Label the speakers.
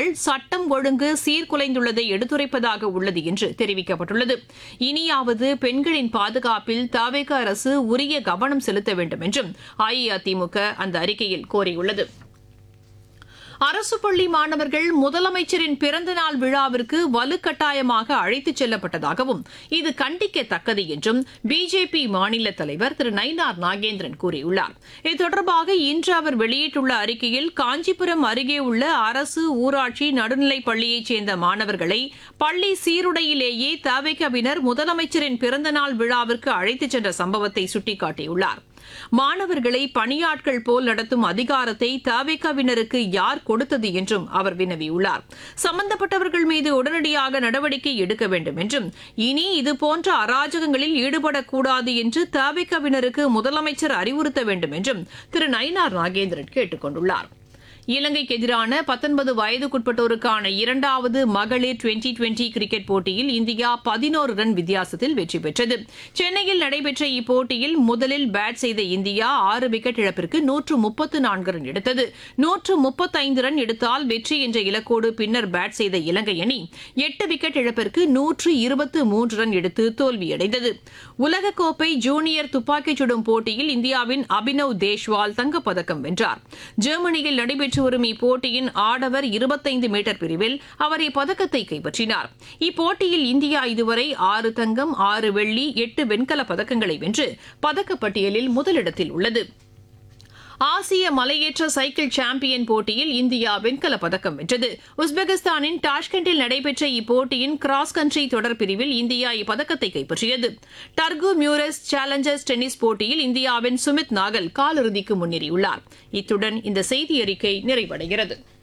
Speaker 1: சம்பவங்கள் சட்டம் ஒழுங்கு சீர்குலைந்துள்ளதை எடுத்துரைப்பதாக உள்ளது என்று தெரிவிக்கப்பட்டுள்ளது இனியாவது பெண்களின் பாதுகாப்பில் தவேக அரசு உரிய கவனம் செலுத்த வேண்டும் என்றும் அஇஅதிமுக அந்த அறிக்கையில் கோரியுள்ளது அரசு பள்ளி மாணவர்கள் முதலமைச்சரின் பிறந்தநாள் விழாவிற்கு வலுக்கட்டாயமாக அழைத்துச் செல்லப்பட்டதாகவும் இது கண்டிக்கத்தக்கது என்றும் பிஜேபி மாநில தலைவர் திரு நயினார் நாகேந்திரன் கூறியுள்ளார் இது தொடர்பாக இன்று அவர் வெளியிட்டுள்ள அறிக்கையில் காஞ்சிபுரம் அருகே உள்ள அரசு ஊராட்சி நடுநிலைப் பள்ளியைச் சேர்ந்த மாணவர்களை பள்ளி சீருடையிலேயே தவிகவினர் முதலமைச்சரின் பிறந்தநாள் விழாவிற்கு அழைத்துச் சென்ற சம்பவத்தை சுட்டிக்காட்டியுள்ளார் மாணவர்களை பணியாட்கள் போல் நடத்தும் அதிகாரத்தை தவிகவினருக்கு யார் கொடுத்தது என்றும் அவர் வினவியுள்ளார் சம்பந்தப்பட்டவர்கள் மீது உடனடியாக நடவடிக்கை எடுக்க வேண்டும் என்றும் இனி இதுபோன்ற அராஜகங்களில் ஈடுபடக்கூடாது என்று தவிகவினருக்கு முதலமைச்சர் அறிவுறுத்த வேண்டும் என்றும் திரு நயினார் நாகேந்திரன் கேட்டுக் கொண்டுள்ளார் இலங்கைக்கு எதிரான பத்தொன்பது வயதுக்குட்பட்டோருக்கான இரண்டாவது மகளிர் டுவெண்டி டுவெண்டி கிரிக்கெட் போட்டியில் இந்தியா பதினோரு ரன் வித்தியாசத்தில் வெற்றி பெற்றது சென்னையில் நடைபெற்ற இப்போட்டியில் முதலில் பேட் செய்த இந்தியா ஆறு விக்கெட் இழப்பிற்கு நூற்று முப்பத்து நான்கு ரன் எடுத்தது நூற்று முப்பத்தைந்து ரன் எடுத்தால் வெற்றி என்ற இலக்கோடு பின்னர் பேட் செய்த இலங்கை அணி எட்டு விக்கெட் இழப்பிற்கு நூற்று இருபத்து மூன்று ரன் எடுத்து தோல்வியடைந்தது உலகக்கோப்பை ஜூனியர் துப்பாக்கிச் சுடும் போட்டியில் இந்தியாவின் அபினவ் தேஷ்வால் தங்கப்பதக்கம் வென்றார் ஜெர்மனியில் நடைபெற்று வரும் இப்போட்டியின் ஆடவர் இருபத்தைந்து மீட்டர் பிரிவில் அவர் இப்பதக்கத்தை கைப்பற்றினார் இப்போட்டியில் இந்தியா இதுவரை ஆறு தங்கம் ஆறு வெள்ளி எட்டு வெண்கலப் பதக்கங்களை வென்று பதக்கப்பட்டியலில் முதலிடத்தில் உள்ளது ஆசிய மலையேற்ற சைக்கிள் சாம்பியன் போட்டியில் இந்தியா வெண்கலப் பதக்கம் வென்றது உஸ்பெகிஸ்தானின் டாஷ்கண்டில் நடைபெற்ற இப்போட்டியின் கிராஸ் கண்ட்ரி தொடர் பிரிவில் இந்தியா இப்பதக்கத்தை கைப்பற்றியது டர்கு மியூரஸ் சேலஞ்சர்ஸ் டென்னிஸ் போட்டியில் இந்தியாவின் சுமித் நாகல் காலிறுதிக்கு முன்னேறியுள்ளார் இத்துடன் இந்த செய்தி அறிக்கை நிறைவடைகிறது